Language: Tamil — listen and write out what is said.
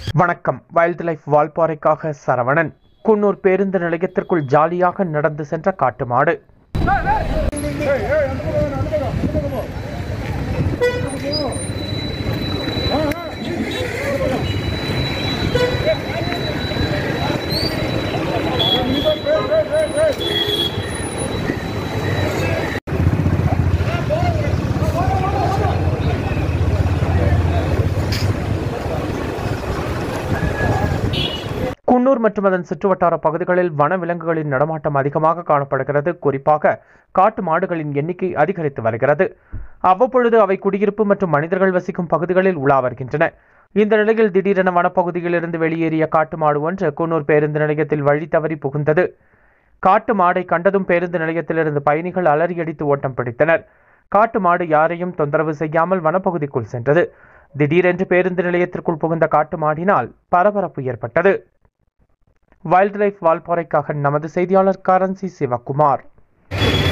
வணக்கம் வைல்ட் லைஃப் வால்பாறைக்காக சரவணன் குன்னூர் பேருந்து நிலையத்திற்குள் ஜாலியாக நடந்து சென்ற காட்டு மாடு குன்னூர் மற்றும் அதன் சுற்றுவட்டார பகுதிகளில் வனவிலங்குகளின் நடமாட்டம் அதிகமாக காணப்படுகிறது குறிப்பாக காட்டு மாடுகளின் எண்ணிக்கை அதிகரித்து வருகிறது அவ்வப்பொழுது அவை குடியிருப்பு மற்றும் மனிதர்கள் வசிக்கும் பகுதிகளில் உலா வருகின்றன இந்த நிலையில் திடீரென வனப்பகுதியிலிருந்து வெளியேறிய காட்டு மாடு ஒன்று குன்னூர் பேருந்து நிலையத்தில் வழி தவறி புகுந்தது காட்டு மாடை கண்டதும் பேருந்து நிலையத்திலிருந்து பயணிகள் அலறியடித்து ஓட்டம் பிடித்தனர் காட்டு மாடு யாரையும் தொந்தரவு செய்யாமல் வனப்பகுதிக்குள் சென்றது திடீரென்று பேருந்து நிலையத்திற்குள் புகுந்த காட்டு மாடினால் பரபரப்பு ஏற்பட்டது வைல்ட் லைஃப் வால்பாறைக்காக நமது செய்தியாளர் கரன்சி சிவகுமார்